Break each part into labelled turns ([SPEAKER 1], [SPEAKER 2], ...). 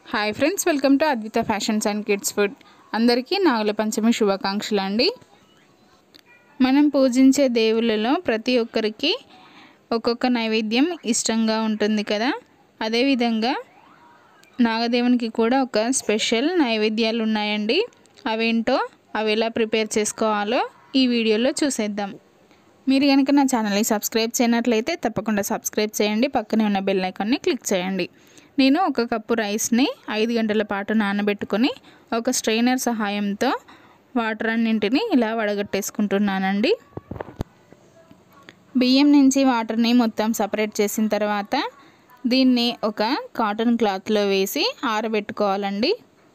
[SPEAKER 1] hi friends welcome to Advitha fashions and kids food అందరికీ నాగుల పంచమి శుభాకాంక్షలు అండి మనం పూజించే దేవుళ్ళలో ప్రతి ఒక్కరికి ఒక్కొక్క నైవేద్యం ఇష్టంగా ఉంటుంది కదా అదేవిధంగా నాగదేవునికి కూడా ఒక స్పెషల్ నైవేద్యాలు ఉన్నాయండి అవేంటో అవి ఎలా ప్రిపేర్ చేసుకోవాలో ఈ వీడియోలో చూసేద్దాం మీరు కనుక నా ఛానల్ని సబ్స్క్రైబ్ చేయనట్లయితే తప్పకుండా సబ్స్క్రైబ్ చేయండి పక్కనే ఉన్న బెల్ ఐకాన్ని క్లిక్ చేయండి నేను ఒక కప్పు రైస్ని ఐదు గంటల పాటు నానబెట్టుకొని ఒక స్ట్రైనర్ సహాయంతో వాటర్ అన్నింటిని ఇలా వడగట్టేసుకుంటున్నానండి బియ్యం నుంచి వాటర్ని మొత్తం సపరేట్ చేసిన తర్వాత దీన్ని ఒక కాటన్ క్లాత్లో వేసి ఆరబెట్టుకోవాలండి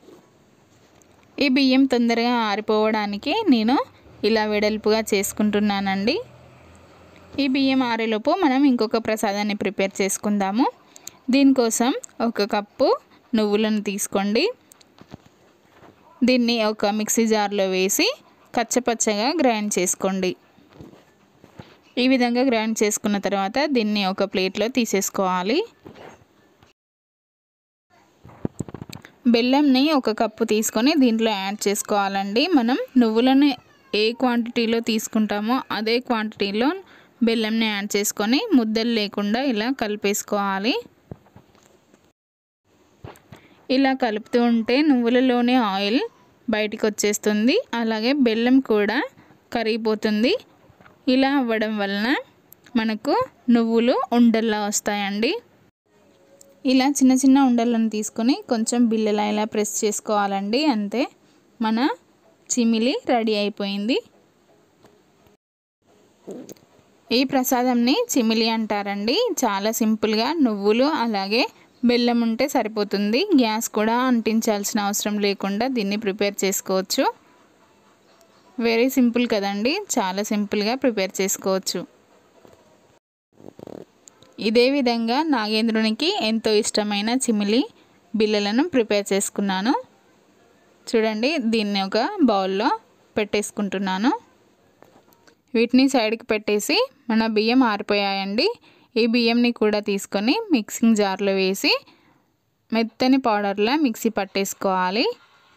[SPEAKER 1] ఈ బియ్యం తొందరగా ఆరిపోవడానికి నేను ఇలా వెడల్పుగా చేసుకుంటున్నానండి ఈ బియ్యం ఆరేలోపు మనం ఇంకొక ప్రసాదాన్ని ప్రిపేర్ చేసుకుందాము దీనికోసం ఒక కప్పు నువ్వులను తీసుకోండి దీన్ని ఒక మిక్సీ జార్లో వేసి కచ్చపచ్చగా గ్రైండ్ చేసుకోండి ఈ విధంగా గ్రైండ్ చేసుకున్న తర్వాత దీన్ని ఒక ప్లేట్లో తీసేసుకోవాలి బెల్లంని ఒక కప్పు తీసుకొని దీంట్లో యాడ్ చేసుకోవాలండి మనం నువ్వులను ఏ క్వాంటిటీలో తీసుకుంటామో అదే క్వాంటిటీలో బెల్లంని యాడ్ చేసుకొని ముద్దలు లేకుండా ఇలా కలిపేసుకోవాలి ఇలా కలుపుతూ ఉంటే నువ్వులలోనే ఆయిల్ బయటికి వచ్చేస్తుంది అలాగే బెల్లం కూడా కరిగిపోతుంది ఇలా అవ్వడం వలన మనకు నువ్వులు ఉండల్లా వస్తాయండి ఇలా చిన్న చిన్న ఉండలను తీసుకొని కొంచెం బిల్లలా ఇలా ప్రెస్ చేసుకోవాలండి అంతే మన చిమిలి రెడీ అయిపోయింది ఈ ప్రసాదంని చిమిలి అంటారండి చాలా సింపుల్గా నువ్వులు అలాగే బెల్లం ఉంటే సరిపోతుంది గ్యాస్ కూడా అంటించాల్సిన అవసరం లేకుండా దీన్ని ప్రిపేర్ చేసుకోవచ్చు వెరీ సింపుల్ కదండి చాలా సింపుల్గా ప్రిపేర్ చేసుకోవచ్చు ఇదే విధంగా నాగేంద్రునికి ఎంతో ఇష్టమైన చిమిలి బిళ్ళలను ప్రిపేర్ చేసుకున్నాను చూడండి దీన్ని ఒక బౌల్లో పెట్టేసుకుంటున్నాను వీటిని సైడ్కి పెట్టేసి మన బియ్యం ఆరిపోయాయండి ఈ బియ్యంని కూడా తీసుకొని మిక్సింగ్ జార్లో వేసి మెత్తని పౌడర్లా మిక్సీ పట్టేసుకోవాలి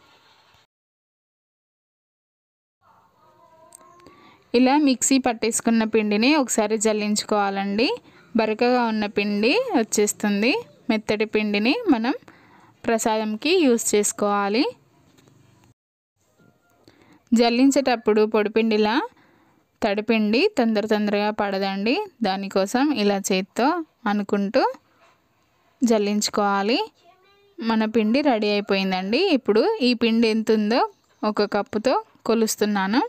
[SPEAKER 1] ఇలా మిక్సీ పట్టేసుకున్న పిండిని ఒకసారి జల్లించుకోవాలండి బరకగా ఉన్న పిండి వచ్చేస్తుంది మెత్తటి పిండిని మనం ప్రసాదంకి యూస్ చేసుకోవాలి జల్లించేటప్పుడు పొడిపిండిలా తడిపిండి తొందర తొందరగా పడదండి దానికోసం ఇలా చేత్తో అనుకుంటూ జల్లించుకోవాలి మన పిండి రెడీ అయిపోయిందండి ఇప్పుడు ఈ పిండి ఎంత ఉందో ఒక కప్పుతో కొలుస్తున్నాను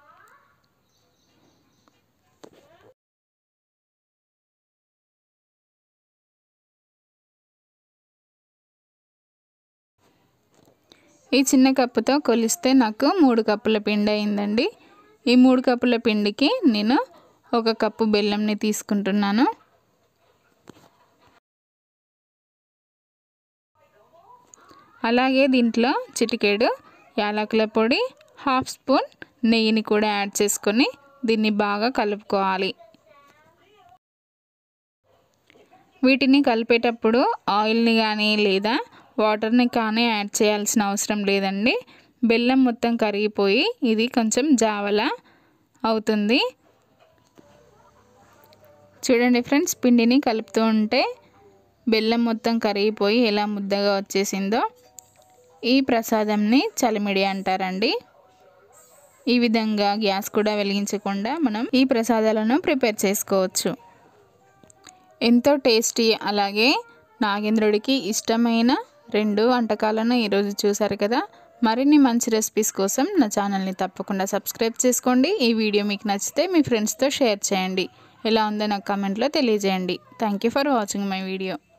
[SPEAKER 1] ఈ చిన్న కప్పుతో కొలిస్తే నాకు మూడు కప్పుల పిండి అయిందండి ఈ మూడు కప్పుల పిండికి నేను ఒక కప్పు బెల్లంని తీసుకుంటున్నాను అలాగే దీంట్లో చిటికేడు యాలకుల పొడి హాఫ్ స్పూన్ నెయ్యిని కూడా యాడ్ చేసుకొని దీన్ని బాగా కలుపుకోవాలి వీటిని కలిపేటప్పుడు ఆయిల్ని కానీ లేదా వాటర్ని కానీ యాడ్ చేయాల్సిన అవసరం లేదండి బెల్లం మొత్తం కరిగిపోయి ఇది కొంచెం జావలా అవుతుంది చూడండి ఫ్రెండ్స్ పిండిని కలుపుతూ ఉంటే బెల్లం మొత్తం కరిగిపోయి ఎలా ముద్దగా వచ్చేసిందో ఈ ప్రసాదంని చలిమిడి అంటారండి ఈ విధంగా గ్యాస్ కూడా వెలిగించకుండా మనం ఈ ప్రసాదాలను ప్రిపేర్ చేసుకోవచ్చు ఎంతో టేస్టీ అలాగే నాగేంద్రుడికి ఇష్టమైన రెండు వంటకాలను ఈరోజు చూసారు కదా మరిన్ని మంచి రెసిపీస్ కోసం నా ఛానల్ని తప్పకుండా సబ్స్క్రైబ్ చేసుకోండి ఈ వీడియో మీకు నచ్చితే మీ ఫ్రెండ్స్తో షేర్ చేయండి ఎలా ఉందో నాకు కామెంట్లో తెలియజేయండి thank you for watching my video